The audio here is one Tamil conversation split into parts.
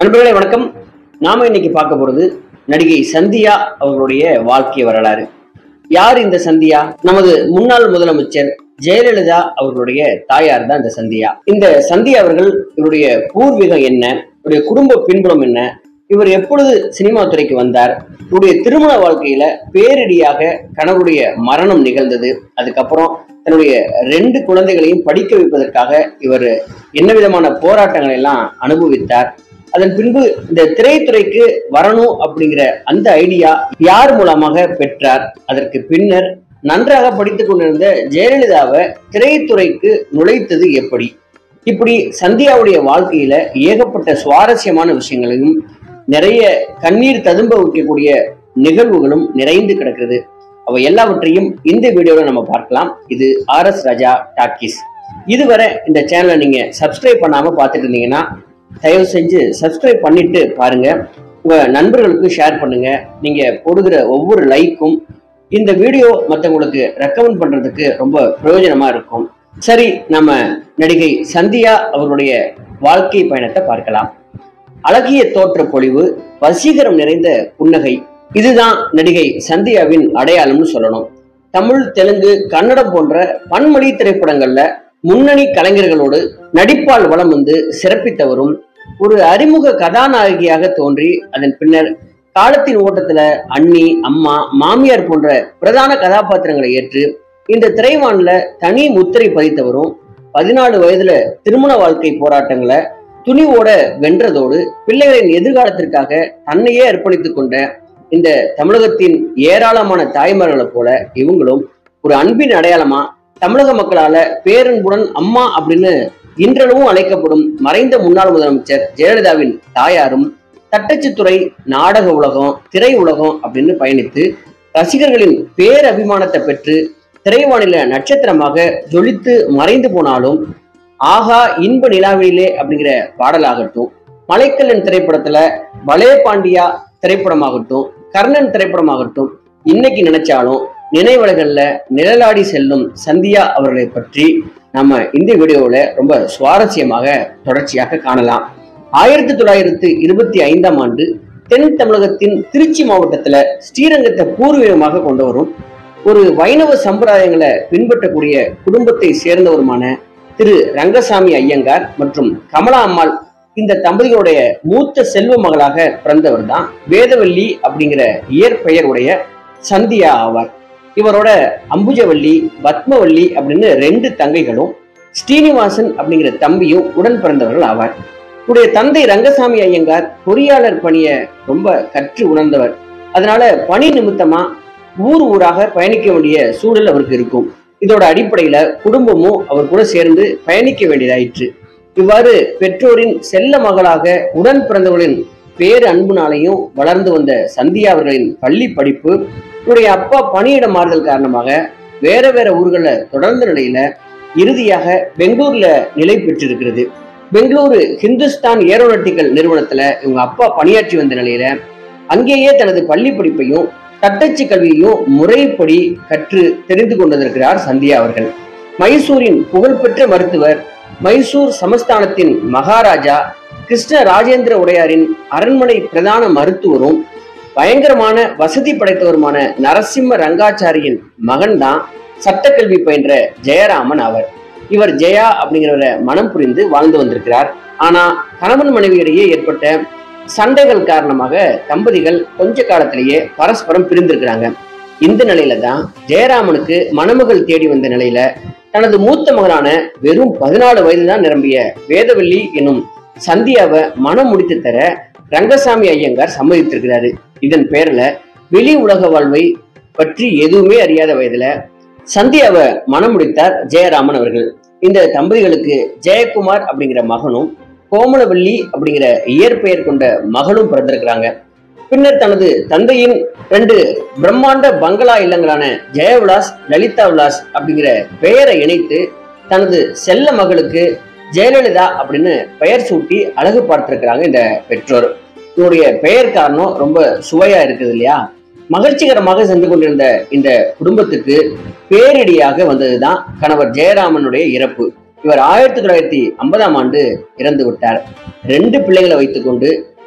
நண்பர்களே வணக்கம் நாம இன்னைக்கு பார்க்க போறது நடிகை சந்தியா அவர்களுடைய வாழ்க்கை வரலாறு யார் இந்த சந்தியா நமது முன்னாள் முதலமைச்சர் ஜெயலலிதா அவர்களுடைய தாயார் தான் இந்த சந்தியா இந்த சந்தியா அவர்கள் இவருடைய பூர்வீகம் என்ன இவருடைய குடும்ப பின்புலம் என்ன இவர் எப்பொழுது சினிமா துறைக்கு வந்தார் இவருடைய திருமண வாழ்க்கையில பேரிடியாக கணவருடைய மரணம் நிகழ்ந்தது அதுக்கப்புறம் தன்னுடைய ரெண்டு குழந்தைகளையும் படிக்க வைப்பதற்காக இவர் என்ன விதமான போராட்டங்களை எல்லாம் அனுபவித்தார் அதன் பின்பு இந்த திரைத்துறைக்கு வரணும் அப்படிங்கிற அந்த ஐடியா யார் மூலமாக பெற்றார் அதற்கு பின்னர் நன்றாக படித்துக் கொண்டிருந்த ஜெயலலிதாவை திரைத்துறைக்கு நுழைத்தது எப்படி இப்படி சந்தியாவுடைய வாழ்க்கையில ஏகப்பட்ட சுவாரஸ்யமான விஷயங்களையும் நிறைய கண்ணீர் ததும்ப வைக்கக்கூடிய நிகழ்வுகளும் நிறைந்து கிடக்குது அவை எல்லாவற்றையும் இந்த வீடியோல நம்ம பார்க்கலாம் இது ஆர் எஸ் ராஜா டாக்கிஸ் இதுவரை இந்த சேனலை நீங்க சப்ஸ்கிரைப் பண்ணாம பார்த்துட்டு இருந்தீங்கன்னா தயவு செஞ்சு சப்ஸ்கிரைப் பண்ணிட்டு பாருங்க உங்க நண்பர்களுக்கு ஷேர் பண்ணுங்க நீங்க போடுகிற ஒவ்வொரு லைக்கும் இந்த வீடியோ மற்றவங்களுக்கு ரெக்கமெண்ட் பண்றதுக்கு ரொம்ப பிரயோஜனமா இருக்கும் சரி நம்ம நடிகை சந்தியா அவர்களுடைய வாழ்க்கை பயணத்தை பார்க்கலாம் அழகிய தோற்ற பொழிவு வசீகரம் நிறைந்த புன்னகை இதுதான் நடிகை சந்தியாவின் அடையாளம்னு சொல்லணும் தமிழ் தெலுங்கு கன்னடம் போன்ற பன்மொழி திரைப்படங்கள்ல முன்னணி கலைஞர்களோடு நடிப்பால் வலம் வந்து சிறப்பித்தவரும் ஒரு அறிமுக கதாநாயகியாக தோன்றி அதன் பின்னர் காலத்தின் ஓட்டத்துல அண்ணி அம்மா மாமியார் போன்ற பிரதான கதாபாத்திரங்களை ஏற்று இந்த திரைவான்ல தனி முத்திரை பதித்தவரும் பதினாலு வயதுல திருமண வாழ்க்கை போராட்டங்களை துணிவோட வென்றதோடு பிள்ளைகளின் எதிர்காலத்திற்காக தன்னையே அர்ப்பணித்துக் கொண்ட இந்த தமிழகத்தின் ஏராளமான தாய்மார்களை போல இவங்களும் ஒரு அன்பின் அடையாளமா தமிழக மக்களால பேரன்புடன் அம்மா அப்படின்னு இன்றளவும் அழைக்கப்படும் மறைந்த முன்னாள் முதலமைச்சர் ஜெயலலிதாவின் தாயாரும் தட்டச்சுத்துறை நாடக உலகம் திரை உலகம் அப்படின்னு பயணித்து ரசிகர்களின் பேரபிமானத்தை பெற்று திரைவானில நட்சத்திரமாக ஜொலித்து மறைந்து போனாலும் ஆகா இன்ப நிலாவிலே அப்படிங்கிற பாடலாகட்டும் மலைக்கல்லன் திரைப்படத்துல பலே பாண்டியா திரைப்படமாகட்டும் கர்ணன் திரைப்படமாகட்டும் இன்னைக்கு நினைச்சாலும் நினைவலைகள்ல நிழலாடி செல்லும் சந்தியா அவர்களை பற்றி நம்ம இந்த வீடியோவில் ரொம்ப சுவாரஸ்யமாக தொடர்ச்சியாக காணலாம் ஆயிரத்தி தொள்ளாயிரத்து இருபத்தி ஐந்தாம் ஆண்டு தென் தமிழகத்தின் திருச்சி மாவட்டத்துல ஸ்ரீரங்கத்தை பூர்வீகமாக கொண்டவரும் ஒரு வைணவ சம்பிரதாயங்களை பின்பற்றக்கூடிய குடும்பத்தை சேர்ந்தவருமான திரு ரங்கசாமி ஐயங்கார் மற்றும் கமலா அம்மாள் இந்த தம்பதிகளுடைய மூத்த செல்வ மகளாக பிறந்தவர் தான் வேதவல்லி அப்படிங்கிற இயற்பெயர் உடைய சந்தியா ஆவார் இவரோட அம்புஜவல்லி பத்மவல்லி அப்படின்னு ரெண்டு தங்கைகளும் ஸ்ரீனிவாசன் அப்படிங்கிற தம்பியும் உடன் பிறந்தவர்கள் ஆவார் இவருடைய தந்தை ரங்கசாமி ஐயங்கார் பொறியாளர் பணியை ரொம்ப கற்று உணர்ந்தவர் அதனால பணி நிமித்தமா ஊர் ஊராக பயணிக்க வேண்டிய சூழல் அவருக்கு இருக்கும் இதோட அடிப்படையில குடும்பமும் அவர் கூட சேர்ந்து பயணிக்க வேண்டியதாயிற்று இவ்வாறு பெற்றோரின் செல்ல மகளாக உடன் பிறந்தவர்களின் பேரு அன்புனாலையும் வளர்ந்து வந்த சந்தியா அவர்களின் பள்ளி படிப்பு இவருடைய அப்பா பணியிட மாறுதல் காரணமாக வேற வேற ஊர்களில் தொடர்ந்த நிலையில இறுதியாக பெங்களூர்ல நிலை பெற்றிருக்கிறது பெங்களூரு ஹிந்துஸ்தான் ஏரோநாட்டிக்கல் நிறுவனத்துல இவங்க அப்பா பணியாற்றி வந்த நிலையில அங்கேயே தனது பள்ளி படிப்பையும் தட்டச்சு கல்வியையும் முறைப்படி கற்று தெரிந்து கொண்டிருக்கிறார் சந்தியா அவர்கள் மைசூரின் புகழ்பெற்ற மருத்துவர் மைசூர் சமஸ்தானத்தின் மகாராஜா கிருஷ்ண ராஜேந்திர உடையாரின் அரண்மனை பிரதான மருத்துவரும் பயங்கரமான வசதி படைத்தவருமான நரசிம்ம ரங்காச்சாரியின் மகன்தான் சட்டக்கல்வி பயின்ற ஜெயராமன் அவர் இவர் ஜெயா அப்படிங்கிறவரை மனம் புரிந்து வாழ்ந்து வந்திருக்கிறார் ஆனா கணவன் மனைவியிடையே ஏற்பட்ட சண்டைகள் காரணமாக தம்பதிகள் கொஞ்ச காலத்திலேயே பரஸ்பரம் பிரிந்திருக்கிறாங்க இந்த நிலையில தான் ஜெயராமனுக்கு மணமகள் தேடி வந்த நிலையில தனது மூத்த மகனான வெறும் பதினாலு வயது தான் நிரம்பிய வேதவல்லி என்னும் சந்தியாவை மனம் முடித்து தர ரங்கசாமி ஐயங்கார் சம்மதித்திருக்கிறாரு இதன் பேர்ல வெளி உலக வாழ்வை பற்றி எதுவுமே அறியாத வயதுல சந்தியாவை மனம் முடித்தார் ஜெயராமன் அவர்கள் இந்த தம்பதிகளுக்கு ஜெயக்குமார் அப்படிங்கிற மகனும் கோமலவல்லி அப்படிங்கிற இயற்பெயர் கொண்ட மகளும் பிறந்திருக்கிறாங்க பின்னர் தனது தந்தையின் ரெண்டு பிரம்மாண்ட பங்களா இல்லங்களான ஜெயவிலாஸ் லலிதா விலாஸ் அப்படிங்கிற பெயரை இணைத்து தனது செல்ல மகளுக்கு ஜெயலலிதா அப்படின்னு பெயர் சூட்டி அழகு பார்த்திருக்கிறாங்க இந்த பெற்றோர் இவருடைய பெயர் காரணம் ரொம்ப சுவையா இருக்குது இல்லையா மகிழ்ச்சிகரமாக சென்று கொண்டிருந்த இந்த குடும்பத்துக்கு பேரிடியாக வந்ததுதான் கணவர் ஜெயராமனுடைய இறப்பு இவர் ஆயிரத்தி தொள்ளாயிரத்தி ஐம்பதாம் ஆண்டு இறந்து விட்டார் ரெண்டு பிள்ளைகளை வைத்துக்கொண்டு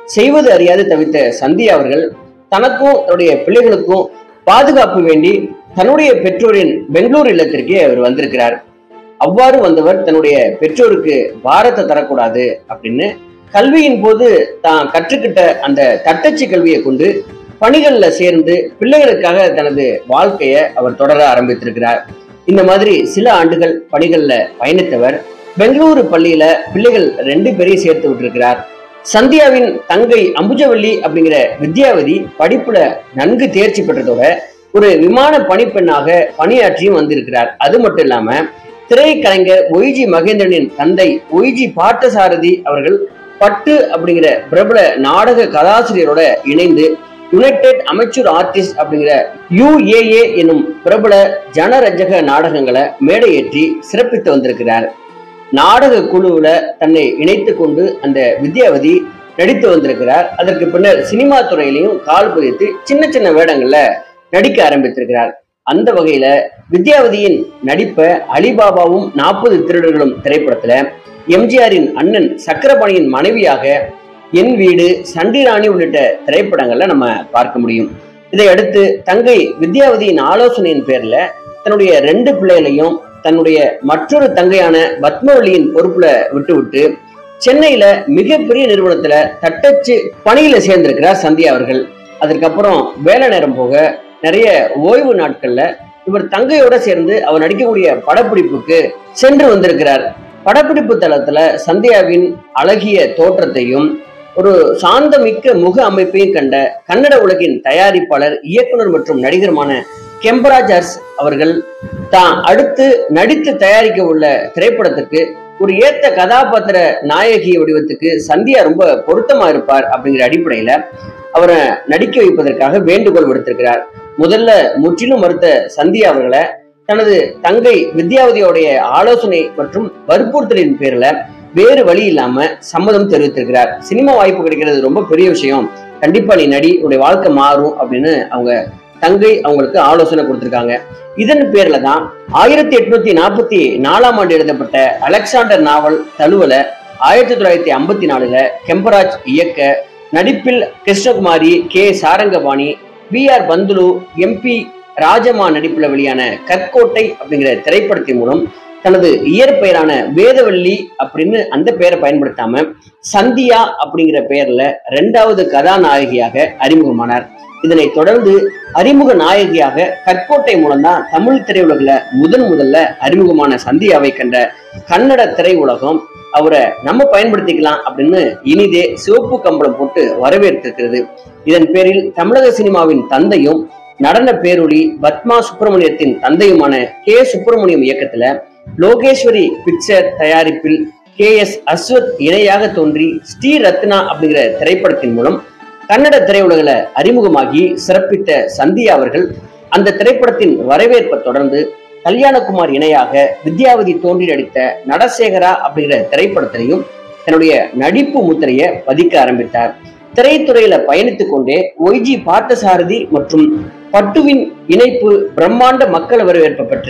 செய்வது அறியாது தவித்த சந்தியா அவர்கள் தனக்கும் தன்னுடைய பிள்ளைகளுக்கும் பாதுகாப்பு வேண்டி தன்னுடைய பெற்றோரின் பெங்களூர் இல்லத்திற்கே அவர் வந்திருக்கிறார் அவ்வாறு வந்தவர் தன்னுடைய பெற்றோருக்கு பாரத்தை தரக்கூடாது அப்படின்னு கல்வியின் போது தான் கற்றுக்கிட்ட அந்த தட்டச்சு கல்வியை கொண்டு பணிகள்ல சேர்ந்து பிள்ளைகளுக்காக தனது வாழ்க்கையை அவர் தொடர ஆரம்பித்திருக்கிறார் இந்த மாதிரி சில ஆண்டுகள் பணிகள்ல பயணித்தவர் பெங்களூரு பள்ளியில பிள்ளைகள் ரெண்டு பேரையும் சேர்த்து விட்டிருக்கிறார் சந்தியாவின் தங்கை அம்புஜவல்லி அப்படிங்கிற வித்யாவதி படிப்புல நன்கு தேர்ச்சி பெற்றதோட ஒரு விமான பணிப்பெண்ணாக பணியாற்றியும் வந்திருக்கிறார் அது மட்டும் இல்லாம திரைக்கலைஞர் ஒய்ஜி மகேந்திரனின் தந்தை ஒய்ஜி பார்த்தசாரதி அவர்கள் பட்டு அப்படிங்கிற பிரபல நாடக கதாசிரியரோட இணைந்து யுனைடெட் அமைச்சூர் ஆர்டிஸ்ட் அப்படிங்கிற யுஏஏ என்னும் பிரபல ஜனரஞ்சக நாடகங்களை மேடையேற்றி சிறப்பித்து வந்திருக்கிறார் நாடக குழுவுல தன்னை இணைத்து கொண்டு அந்த வித்யாவதி நடித்து வந்திருக்கிறார் அதற்கு பின்னர் சினிமா துறையிலையும் கால் பதித்து சின்ன சின்ன வேடங்கள்ல நடிக்க ஆரம்பித்திருக்கிறார் அந்த வகையில வித்யாவதியின் நடிப்ப அலிபாபாவும் நாற்பது திருடர்களும் திரைப்படத்துல எம்ஜிஆரின் அண்ணன் சக்கரபாணியின் மனைவியாக என் வீடு சண்டிராணி உள்ளிட்ட திரைப்படங்கள்ல நம்ம பார்க்க முடியும் இதை அடுத்து தங்கை வித்யாவதியின் ஆலோசனையின் பேர்ல தன்னுடைய ரெண்டு பிள்ளைகளையும் தன்னுடைய மற்றொரு தங்கையான பத்மவல்லியின் பொறுப்புல விட்டுவிட்டு சென்னையில மிகப்பெரிய நிறுவனத்துல தட்டச்சு பணியில சேர்ந்திருக்கிறார் சந்தியா அவர்கள் அதற்கப்புறம் வேலை நேரம் போக நிறைய ஓய்வு நாட்கள்ல இவர் தங்கையோட சேர்ந்து அவர் நடிக்கக்கூடிய படப்பிடிப்புக்கு சென்று வந்திருக்கிறார் படப்பிடிப்பு தளத்துல சந்தியாவின் அழகிய தோற்றத்தையும் ஒரு சாந்தமிக்க முக அமைப்பையும் கண்ட கன்னட உலகின் தயாரிப்பாளர் இயக்குனர் மற்றும் நடிகருமான கெம்பராஜ் அர்ஸ் அவர்கள் தான் அடுத்து நடித்து தயாரிக்க உள்ள திரைப்படத்துக்கு ஒரு ஏத்த கதாபாத்திர நாயகி வடிவத்துக்கு சந்தியா ரொம்ப பொருத்தமா இருப்பார் அப்படிங்கிற அடிப்படையில அவரை நடிக்க வைப்பதற்காக வேண்டுகோள் விடுத்திருக்கிறார் முதல்ல முற்றிலும் மறுத்த சந்தியா அவர்களை தனது தங்கை வித்யாவதியோடைய ஆலோசனை மற்றும் வற்புறுத்தலின் பேர்ல வேறு வழி இல்லாம சம்மதம் தெரிவித்திருக்கிறார் சினிமா வாய்ப்பு கிடைக்கிறது ரொம்ப பெரிய விஷயம் கண்டிப்பா நீ நடி உன்னுடைய வாழ்க்கை மாறும் அப்படின்னு அவங்க தங்கை அவங்களுக்கு ஆலோசனை கொடுத்திருக்காங்க இதன் பேர்ல தான் ஆயிரத்தி எட்நூத்தி நாற்பத்தி நாலாம் ஆண்டு எழுதப்பட்ட அலெக்சாண்டர் நாவல் தழுவல ஆயிரத்தி தொள்ளாயிரத்தி ஐம்பத்தி நாலுல கெம்பராஜ் இயக்க நடிப்பில் Krishnakumari K Sarangapani V R Panthulu MP Rajamma நடிப்புல வெளியான கற்கோட்டை அப்படிங்கிற திரைப்படத்தின் மூலம் தனது இயற்பெயரான வேதவள்ளி அப்படின்னு அந்த பெயரை பயன்படுத்தாம சந்தியா அப்படிங்கிற பெயர்ல இரண்டாவது கதாநாயகியாக அறிமுகமானார் இதனை தொடர்ந்து அறிமுக நாயகியாக கற்கோட்டை மூலம்தான் தமிழ் திரையுலகில் முதன் முதல்ல அறிமுகமான சந்தியாவை கண்ட கன்னட திரையுலகம் அவரை நம்ம பயன்படுத்திக்கலாம் அப்படின்னு இனிதே சிவப்பு கம்பளம் போட்டு வரவேற்றிருக்கிறது இதன் பேரில் தமிழக சினிமாவின் தந்தையும் நடன பேரொளி பத்மா சுப்பிரமணியத்தின் தந்தையுமான கே சுப்பிரமணியம் இயக்கத்துல லோகேஸ்வரி பிக்சர் தயாரிப்பில் கே எஸ் அஸ்வத் இணையாக தோன்றி ஸ்ரீ ரத்னா அப்படிங்கிற திரைப்படத்தின் மூலம் கன்னட திரையுலகில அறிமுகமாகி சிறப்பித்த சந்தியா அவர்கள் அந்த திரைப்படத்தின் வரவேற்பை தொடர்ந்து கல்யாணகுமார் இணையாக வித்யாவதி தோன்றி நடித்த நடசேகரா அப்படிங்கிற திரைப்படத்திலையும் தன்னுடைய நடிப்பு முத்திரையை பதிக்க ஆரம்பித்தார் திரைத்துறையில பயணித்துக் கொண்டே ஒய்ஜி பார்த்தசாரதி மற்றும் பட்டுவின் இணைப்பு பிரம்மாண்ட மக்கள் வரவேற்பு பெற்ற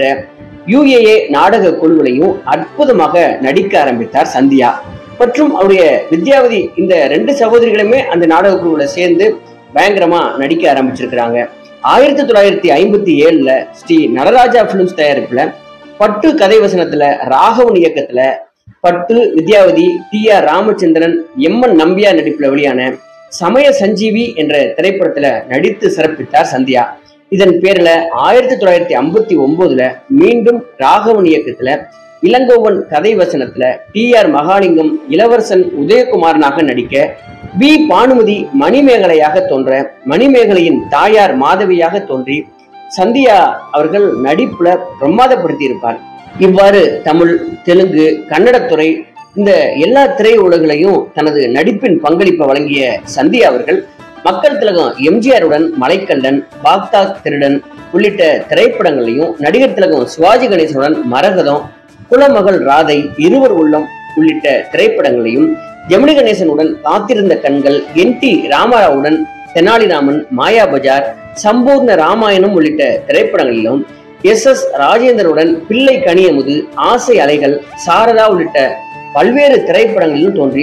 யுஏஏ நாடக குழுவிலையும் அற்புதமாக நடிக்க ஆரம்பித்தார் சந்தியா மற்றும் அவருடைய வித்யாவதி இந்த ரெண்டு சகோதரிகளுமே அந்த நாடக குழுவில் சேர்ந்து பயங்கரமா நடிக்க ஆரம்பிச்சிருக்கிறாங்க ஆயிரத்தி தொள்ளாயிரத்தி ஐம்பத்தி ஏழுல ஸ்ரீ நடராஜா பிலிம்ஸ் தயாரிப்புல பட்டு கதை வசனத்துல ராகவன் இயக்கத்துல பட்டு Vidyavathi T R Ramachandran M N Nambiar நடிப்புல வெளியான சமய சஞ்சீவி என்ற திரைப்படத்துல நடித்து சிறப்பித்தார் சந்தியா இதன் பேர்ல ஆயிரத்தி தொள்ளாயிரத்தி ஐம்பத்தி ஒன்பதுல மீண்டும் ராகவன் இயக்கத்துல இளங்கோவன் கதை வசனத்துல டி ஆர் மகாலிங்கம் இளவரசன் உதயகுமாரனாக நடிக்க வி பானுமதி மணிமேகலையாக தோன்ற மணிமேகலையின் தாயார் மாதவியாக தோன்றி சந்தியா அவர்கள் நடிப்புல பிரமாதப்படுத்தி இருப்பார் இவ்வாறு தமிழ் தெலுங்கு கன்னடத்துறை இந்த எல்லா திரையுலகிலையும் தனது நடிப்பின் பங்களிப்பை வழங்கிய சந்தியா அவர்கள் மக்கள் திலகம் எம்ஜிஆருடன் மலைக்கல்லன் பாக்தாத் திருடன் உள்ளிட்ட திரைப்படங்களையும் நடிகர் திலகம் சிவாஜி கணேசனுடன் மரகதம் குலமகள் ராதை இருவர் உள்ளம் உள்ளிட்ட திரைப்படங்களையும் ஜெமினி கணேசனுடன் காத்திருந்த கண்கள் என் டி ராமராவுடன் தெனாலிராமன் மாயா பஜார் சம்பூர்ண ராமாயணம் உள்ளிட்ட திரைப்படங்களிலும் எஸ் எஸ் ராஜேந்திரனுடன் பிள்ளை கனியமுது ஆசை அலைகள் சாரதா உள்ளிட்ட பல்வேறு திரைப்படங்களிலும் தோன்றி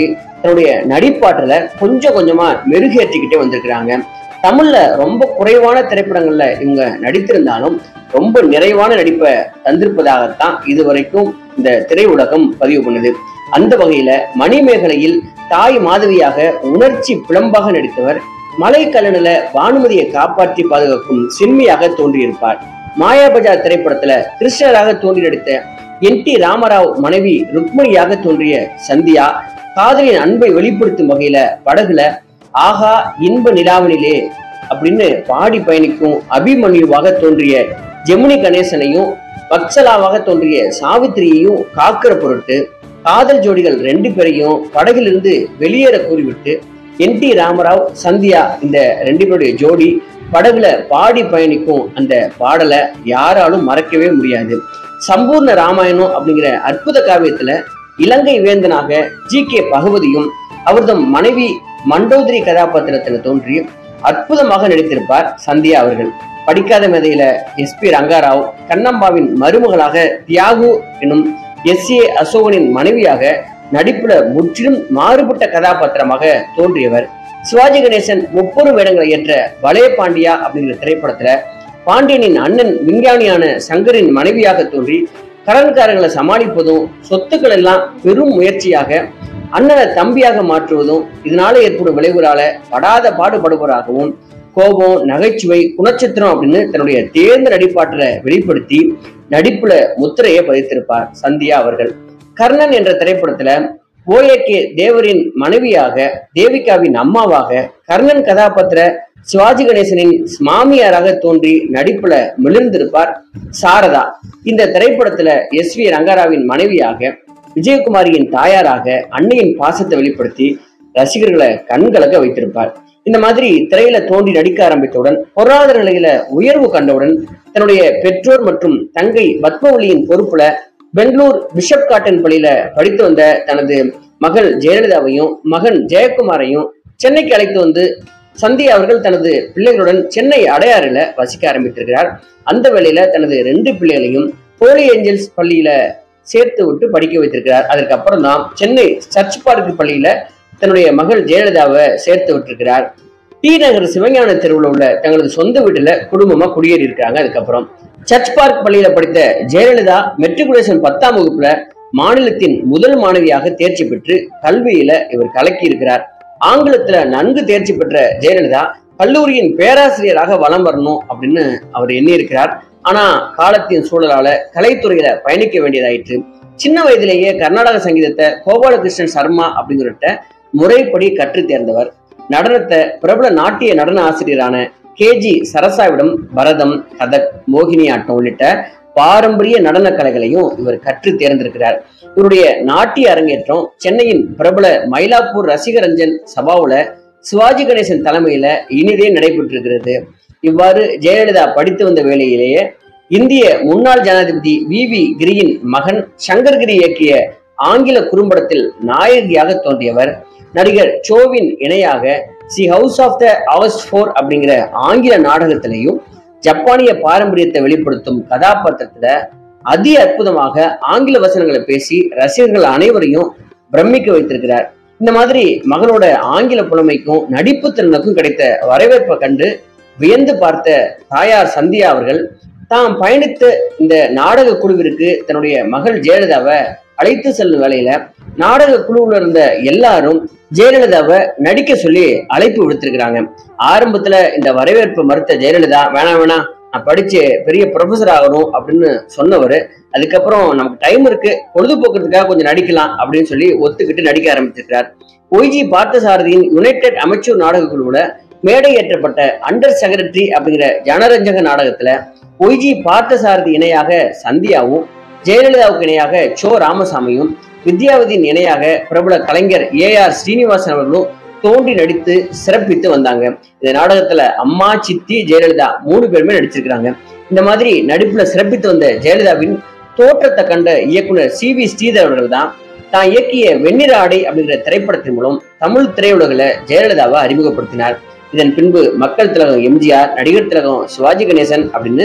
தன்னுடைய நடிப்பாற்றல கொஞ்சம் கொஞ்சமா மெருகேற்றிக்கிட்டே வந்திருக்கிறாங்க தமிழ்ல ரொம்ப குறைவான திரைப்படங்கள்ல இவங்க நடித்திருந்தாலும் ரொம்ப நிறைவான நடிப்பை தந்திருப்பதாகத்தான் இதுவரைக்கும் இந்த திரையுலகம் பதிவு பண்ணுது அந்த வகையில மணிமேகலையில் தாய் மாதவியாக உணர்ச்சி பிளம்பாக நடித்தவர் மலைக்கல்லனில பானுமதியை காப்பாற்றி பாதுகாக்கும் சின்மியாக தோன்றியிருப்பார் மாயாபஜார் திரைப்படத்துல கிருஷ்ணராக தோன்றி நடித்த என் டி ராமராவ் மனைவி ருக்மணியாக தோன்றிய சந்தியா காதலின் அன்பை வெளிப்படுத்தும் வகையில படகுல ஆகா இன்ப நிலாவனிலே அப்படின்னு பாடி பயணிக்கும் அபிமன்யுவாக தோன்றிய ஜெமினி கணேசனையும் வக்சலாவாக தோன்றிய சாவித்திரியையும் காக்கிற பொருட்டு காதல் ஜோடிகள் ரெண்டு பேரையும் படகிலிருந்து வெளியேற கூறிவிட்டு என் டி ராமராவ் சந்தியா இந்த ரெண்டு பேருடைய ஜோடி படகுல பாடி பயணிக்கும் அந்த பாடலை யாராலும் மறக்கவே முடியாது சம்பூர்ண ராமாயணம் அப்படிங்கிற அற்புத காவியத்துல இலங்கை வேந்தனாக ஜி கே பகவதியும் அவர்தம் மனைவி மண்டோதரி கதாபாத்திரத்தில் தோன்றி அற்புதமாக நடித்திருப்பார் சந்தியா அவர்கள் படிக்காத மேதையில எஸ் பி ரங்காராவ் கண்ணம்பாவின் மருமகளாக தியாகு எனும் எஸ் ஏ அசோகனின் மனைவியாக நடிப்புல முற்றிலும் மாறுபட்ட கதாபாத்திரமாக தோன்றியவர் சிவாஜி கணேசன் முப்பொரு வேடங்களை ஏற்ற வளைய பாண்டியா அப்படிங்கிற திரைப்படத்துல பாண்டியனின் அண்ணன் விஞ்ஞானியான சங்கரின் மனைவியாக தோன்றி கடன்காரர்களை சமாளிப்பதும் சொத்துக்கள் எல்லாம் பெரும் முயற்சியாக அண்ணனை தம்பியாக மாற்றுவதும் இதனால ஏற்படும் விளைவுகளால படாத பாடுபடுவராகவும் கோபம் நகைச்சுவை குணச்சித்திரம் அப்படின்னு தன்னுடைய தேர்ந்த நடிப்பாற்றலை வெளிப்படுத்தி நடிப்புல முத்திரையை பதித்திருப்பார் சந்தியா அவர்கள் கர்ணன் என்ற திரைப்படத்துல ஓஏகே தேவரின் மனைவியாக தேவிகாவின் அம்மாவாக கர்ணன் கதாபாத்திர சிவாஜி கணேசனின் மாமியாராக தோன்றி நடிப்புல மிளிர்ந்திருப்பார் சாரதா இந்த திரைப்படத்துல எஸ் வி ரங்கராவின் மனைவியாக விஜயகுமாரியின் தாயாராக அன்னையின் பாசத்தை வெளிப்படுத்தி ரசிகர்களை கண்கலக்க வைத்திருப்பார் இந்த மாதிரி திரையில தோன்றி நடிக்க ஆரம்பித்தவுடன் பொருளாதார நிலையில உயர்வு கண்டவுடன் தன்னுடைய பெற்றோர் மற்றும் தங்கை பத்மவல்லியின் பொறுப்புல பெங்களூர் பிஷப் காட்டன் பள்ளியில படித்து வந்த தனது மகள் ஜெயலலிதாவையும் மகன் ஜெயக்குமாரையும் சென்னைக்கு அழைத்து வந்து சந்தியா அவர்கள் தனது பிள்ளைகளுடன் சென்னை அடையாறுல வசிக்க ஆரம்பித்திருக்கிறார் அந்த வேளையில தனது ரெண்டு பிள்ளைகளையும் ஹோலி ஏஞ்சல்ஸ் பள்ளியில சேர்த்து விட்டு படிக்க வைத்திருக்கிறார் அதற்கப்புறம் தான் சென்னை சர்ச் பார்க் பள்ளியில தன்னுடைய மகள் ஜெயலலிதாவை சேர்த்து விட்டிருக்கிறார் டி நகர் சிவஞான தெருவில் உள்ள தங்களது சொந்த வீட்டுல குடும்பமா குடியேறி இருக்காங்க அதுக்கப்புறம் சர்ச் பார்க் பள்ளியில படித்த ஜெயலலிதா மெட்ரிகுலேஷன் பத்தாம் வகுப்புல மாநிலத்தின் முதல் மாணவியாக தேர்ச்சி பெற்று கல்வியில இவர் கலக்கி இருக்கிறார் ஆங்கிலத்துல நன்கு தேர்ச்சி பெற்ற ஜெயலலிதா கல்லூரியின் பேராசிரியராக வலம் வரணும் அப்படின்னு அவர் எண்ணியிருக்கிறார் ஆனா காலத்தின் சூழலால கலைத்துறையில பயணிக்க வேண்டியதாயிற்று சின்ன வயதிலேயே கர்நாடக சங்கீதத்தை கோபாலகிருஷ்ணன் சர்மா அப்படிங்கிறட்ட முறைப்படி கற்று தேர்ந்தவர் நடனத்தை பிரபல நாட்டிய நடன ஆசிரியரான கேஜி சரசாவிடம் பரதம் கதக் மோகினியாட்டம் உள்ளிட்ட பாரம்பரிய நடன கலைகளையும் இவர் கற்று தேர்ந்திருக்கிறார் இவருடைய நாட்டிய அரங்கேற்றம் சென்னையின் பிரபல மயிலாப்பூர் ரசிகரஞ்சன் சபாவுல சிவாஜி கணேசன் தலைமையில இனிதே நடைபெற்றிருக்கிறது இவ்வாறு ஜெயலலிதா படித்து வந்த வேளையிலேயே இந்திய முன்னாள் ஜனாதிபதி வி வி கிரியின் மகன் சங்கர் கிரி இயக்கிய ஆங்கில குறும்படத்தில் நாயகியாக தோன்றியவர் நடிகர் சோவின் இணையாக சி ஹவுஸ் ஆஃப் த அவஸ்ட் ஃபோர் அப்படிங்கிற ஆங்கில நாடகத்திலையும் ஜப்பானிய பாரம்பரியத்தை வெளிப்படுத்தும் கதாபாத்திரத்துல அதி அற்புதமாக ஆங்கில வசனங்களை பேசி ரசிகர்கள் அனைவரையும் பிரமிக்க வைத்திருக்கிறார் இந்த மாதிரி மகனோட ஆங்கில புலமைக்கும் நடிப்பு திறனுக்கும் கிடைத்த வரவேற்பை கண்டு வியந்து பார்த்த தாயார் சந்தியா அவர்கள் தாம் பயணித்த இந்த நாடக குழுவிற்கு தன்னுடைய மகள் ஜெயலலிதாவை அழைத்து செல்லும் வேலையில நாடக குழுவுல இருந்த எல்லாரும் ஜெயலலிதாவை நடிக்க சொல்லி அழைப்பு விடுத்திருக்கிறாங்க ஆரம்பத்துல இந்த வரவேற்பு மறுத்த ஜெயலலிதா வேணாம் வேணாம் நான் படிச்சு பெரிய ப்ரொஃபசர் ஆகணும் அப்படின்னு சொன்னவர் அதுக்கப்புறம் நமக்கு டைம் இருக்கு பொழுதுபோக்குறதுக்காக கொஞ்சம் நடிக்கலாம் அப்படின்னு சொல்லி ஒத்துக்கிட்டு நடிக்க ஆரம்பிச்சிருக்கிறார் ஒய்ஜி பார்த்தசாரதியின் யுனைடெட் அமைச்சர் நாடக குழுவுல மேடை ஏற்றப்பட்ட அண்டர் செக்ரட்டரி அப்படிங்கிற ஜனரஞ்சக நாடகத்துல ஒய்ஜி பார்த்தசாரதி இணையாக சந்தியாவும் ஜெயலலிதாவுக்கு இணையாக சோ ராமசாமியும் வித்யாவதியின் இணையாக பிரபல கலைஞர் ஏ ஆர் ஸ்ரீனிவாசன் அவர்களும் தோன்றி நடித்து சிறப்பித்து வந்தாங்க இந்த நாடகத்துல அம்மா சித்தி ஜெயலலிதா மூணு பேருமே நடிச்சிருக்கிறாங்க இந்த மாதிரி நடிப்புல சிறப்பித்து வந்த ஜெயலலிதாவின் தோற்றத்தை கண்ட இயக்குனர் சி வி ஸ்ரீதர் அவர்கள் தான் தான் இயக்கிய வெண்ணிற ஆடை அப்படிங்கிற திரைப்படத்தின் மூலம் தமிழ் திரையுலகில் ஜெயலலிதாவை அறிமுகப்படுத்தினார் இதன் பின்பு மக்கள் திலகம் எம்ஜிஆர் நடிகர் திலகம் சிவாஜி கணேசன் அப்படின்னு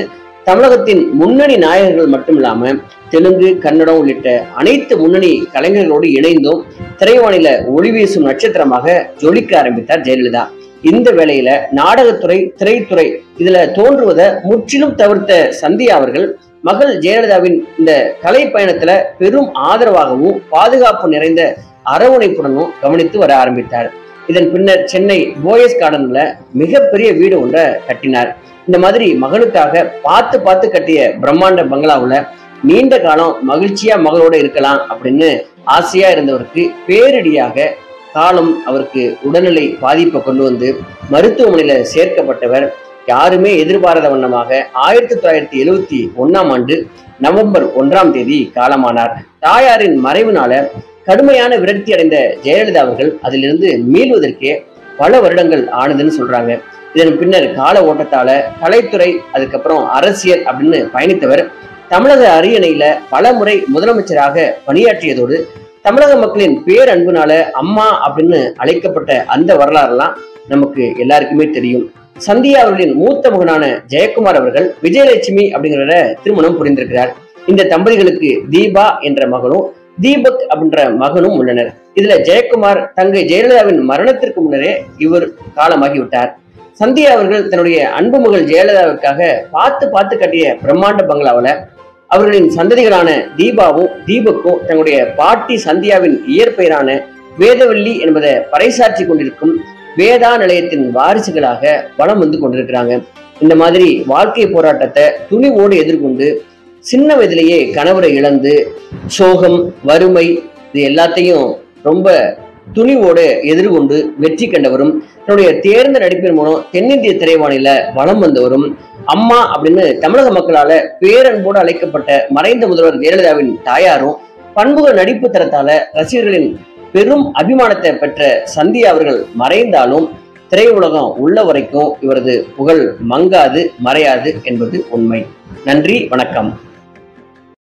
தமிழகத்தின் முன்னணி நாயகர்கள் மட்டுமில்லாம தெலுங்கு கன்னடம் உள்ளிட்ட அனைத்து முன்னணி கலைஞர்களோடு இணைந்தும் திரைவானில ஒளி வீசும் நட்சத்திரமாக ஜொலிக்க ஆரம்பித்தார் ஜெயலலிதா இந்த வேளையில நாடகத்துறை திரைத்துறை இதுல தோன்றுவதை முற்றிலும் தவிர்த்த சந்தியா அவர்கள் மகள் ஜெயலலிதாவின் இந்த கலை பயணத்துல பெரும் ஆதரவாகவும் பாதுகாப்பு நிறைந்த அரவணைப்புடனும் கவனித்து வர ஆரம்பித்தார் இதன் பின்னர் சென்னை போயஸ் கார்டன்ல மிகப்பெரிய வீடு ஒன்றை கட்டினார் இந்த மாதிரி மகனுக்காக பார்த்து பார்த்து கட்டிய பிரம்மாண்ட பங்களாவுல நீண்ட காலம் மகிழ்ச்சியா மகளோட இருக்கலாம் அப்படின்னு ஆசையா இருந்தவருக்கு பேரிடியாக காலம் அவருக்கு உடல்நிலை பாதிப்பை கொண்டு வந்து மருத்துவமனையில சேர்க்கப்பட்டவர் யாருமே எதிர்பாராத வண்ணமாக ஆயிரத்தி தொள்ளாயிரத்தி எழுவத்தி ஒன்னாம் ஆண்டு நவம்பர் ஒன்றாம் தேதி காலமானார் தாயாரின் மறைவினால கடுமையான விரக்தி அடைந்த ஜெயலலிதா அவர்கள் அதிலிருந்து மீள்வதற்கே பல வருடங்கள் ஆனதுன்னு சொல்றாங்க இதன் பின்னர் கால ஓட்டத்தால கலைத்துறை அதுக்கப்புறம் அரசியல் அப்படின்னு பயணித்தவர் தமிழக அரியணையில பல முறை முதலமைச்சராக பணியாற்றியதோடு தமிழக மக்களின் பேரன்புனால அம்மா அப்படின்னு அழைக்கப்பட்ட அந்த வரலாறுலாம் நமக்கு எல்லாருக்குமே தெரியும் சந்தியா அவர்களின் மூத்த மகனான ஜெயக்குமார் அவர்கள் விஜயலட்சுமி அப்படிங்கிறவர திருமணம் புரிந்திருக்கிறார் இந்த தம்பதிகளுக்கு தீபா என்ற மகனும் தீபக் அப்படின்ற மகனும் உள்ளனர் இதுல ஜெயக்குமார் தங்கை ஜெயலலிதாவின் மரணத்திற்கு முன்னரே இவர் காலமாகி விட்டார் சந்தியா அவர்கள் தன்னுடைய அன்பு மகள் ஜெயலலிதாவுக்காக பார்த்து பார்த்து கட்டிய பிரம்மாண்ட பங்களாவில் அவர்களின் சந்ததிகளான தீபாவும் தீபக்கும் தங்களுடைய பாட்டி சந்தியாவின் இயற்பெயரான வேதவல்லி என்பதை பறைசாற்றி கொண்டிருக்கும் வேதா நிலையத்தின் வாரிசுகளாக வளம் வந்து கொண்டிருக்கிறாங்க இந்த மாதிரி வாழ்க்கை போராட்டத்தை துணிவோடு எதிர்கொண்டு சின்ன வயதிலேயே கணவரை இழந்து சோகம் வறுமை இது எல்லாத்தையும் ரொம்ப துணிவோடு எதிர்கொண்டு வெற்றி கண்டவரும் தன்னுடைய தேர்ந்த நடிப்பின் மூலம் தென்னிந்திய திரைவானில வளம் வந்தவரும் அம்மா அப்படின்னு தமிழக மக்களால பேரன்போடு அழைக்கப்பட்ட மறைந்த முதல்வர் ஜெயலலிதாவின் தாயாரும் பண்புகள் நடிப்பு தரத்தால ரசிகர்களின் பெரும் அபிமானத்தை பெற்ற சந்தியா அவர்கள் மறைந்தாலும் திரையுலகம் உள்ள வரைக்கும் இவரது புகழ் மங்காது மறையாது என்பது உண்மை நன்றி வணக்கம்